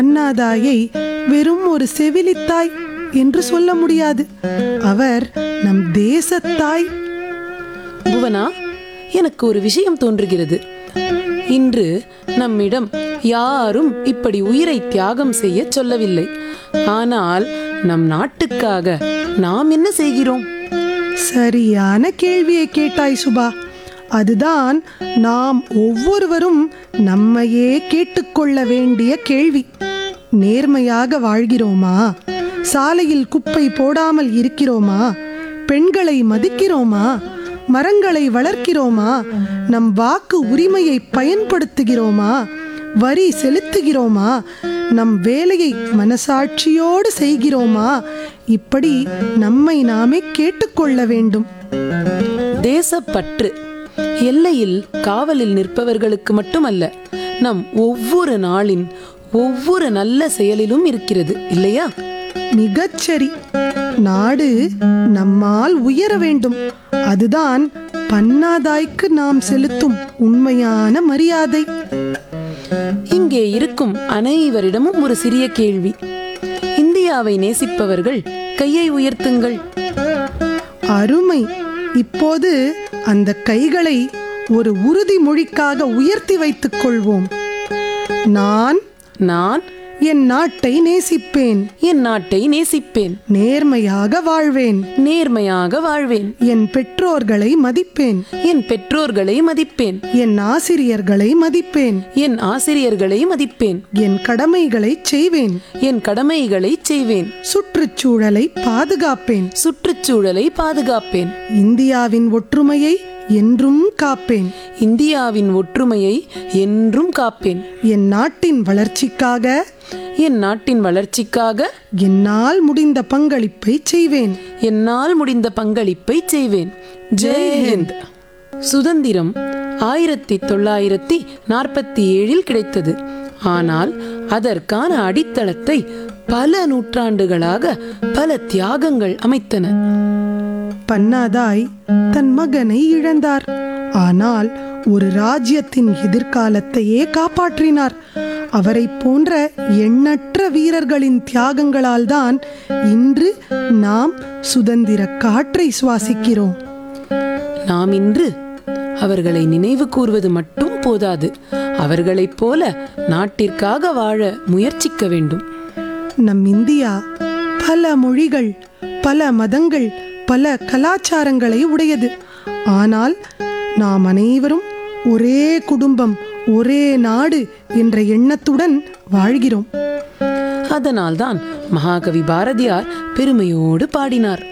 அண்ணாதாயை வெறும் ஒரு செவிலித்தாய் என்று சொல்ல முடியாது அவர் நம் தேசத்தாய் புவனா எனக்கு ஒரு விஷயம் தோன்றுகிறது இன்று நம்மிடம் யாரும் இப்படி உயிரை தியாகம் செய்ய சொல்லவில்லை ஆனால் நம் நாட்டுக்காக நாம் என்ன செய்கிறோம் சரியான கேள்வியை கேட்டாய் சுபா அதுதான் நாம் ஒவ்வொருவரும் நம்மையே கேட்டுக்கொள்ள வேண்டிய கேள்வி நேர்மையாக வாழ்கிறோமா சாலையில் குப்பை போடாமல் இருக்கிறோமா பெண்களை மதிக்கிறோமா மரங்களை வளர்க்கிறோமா நம் வாக்கு உரிமையை பயன்படுத்துகிறோமா வரி செலுத்துகிறோமா நம் வேலையை மனசாட்சியோடு செய்கிறோமா இப்படி நம்மை நாமே கேட்டுக்கொள்ள வேண்டும் தேசப்பற்று எல்லையில் காவலில் நிற்பவர்களுக்கு மட்டுமல்ல நம் ஒவ்வொரு நாளின் ஒவ்வொரு நல்ல செயலிலும் இருக்கிறது இல்லையா மிகச்சரி நாடு நம்மால் உயர வேண்டும் அதுதான் பன்னாதாய்க்கு நாம் செலுத்தும் உண்மையான மரியாதை இங்கே இருக்கும் அனைவரிடமும் ஒரு சிறிய கேள்வி இந்தியாவை நேசிப்பவர்கள் கையை உயர்த்துங்கள் அருமை இப்போது அந்த கைகளை ஒரு உறுதிமொழிக்காக உயர்த்தி வைத்துக் கொள்வோம் நான் நான் என் நாட்டை நேசிப்பேன் என் நாட்டை நேசிப்பேன் நேர்மையாக வாழ்வேன் நேர்மையாக வாழ்வேன் என் பெற்றோர்களை மதிப்பேன் என் பெற்றோர்களை மதிப்பேன் என் ஆசிரியர்களை மதிப்பேன் என் ஆசிரியர்களை மதிப்பேன் என் கடமைகளை செய்வேன் என் கடமைகளை செய்வேன் சுற்றுச்சூழலை பாதுகாப்பேன் சுற்றுச்சூழலை பாதுகாப்பேன் இந்தியாவின் ஒற்றுமையை என்றும் காப்பேன் இந்தியாவின் ஒற்றுமையை என்றும் காப்பேன் என் நாட்டின் வளர்ச்சிக்காக என் நாட்டின் வளர்ச்சிக்காக என்னால் முடிந்த பங்களிப்பை செய்வேன் என்னால் முடிந்த பங்களிப்பை செய்வேன் ஜெய் ஹிந்த் சுதந்திரம் ஆயிரத்தி தொள்ளாயிரத்தி நாற்பத்தி ஏழில் கிடைத்தது ஆனால் அதற்கான அடித்தளத்தை பல நூற்றாண்டுகளாக பல தியாகங்கள் அமைத்தன பன்னாதாய் தன் மகனை இழந்தார் ஆனால் ஒரு ராஜ்யத்தின் எதிர்காலத்தையே காப்பாற்றினார் அவரைப் போன்ற எண்ணற்ற வீரர்களின் தியாகங்களால் தான் இன்று நாம் சுதந்திர காற்றை சுவாசிக்கிறோம் நாம் இன்று அவர்களை நினைவு கூர்வது மட்டும் போதாது அவர்களைப் போல நாட்டிற்காக வாழ முயற்சிக்க வேண்டும் நம் இந்தியா பல மொழிகள் பல மதங்கள் பல கலாச்சாரங்களை உடையது ஆனால் நாம் அனைவரும் ஒரே குடும்பம் ஒரே நாடு என்ற எண்ணத்துடன் வாழ்கிறோம் அதனால்தான் மகாகவி பாரதியார் பெருமையோடு பாடினார்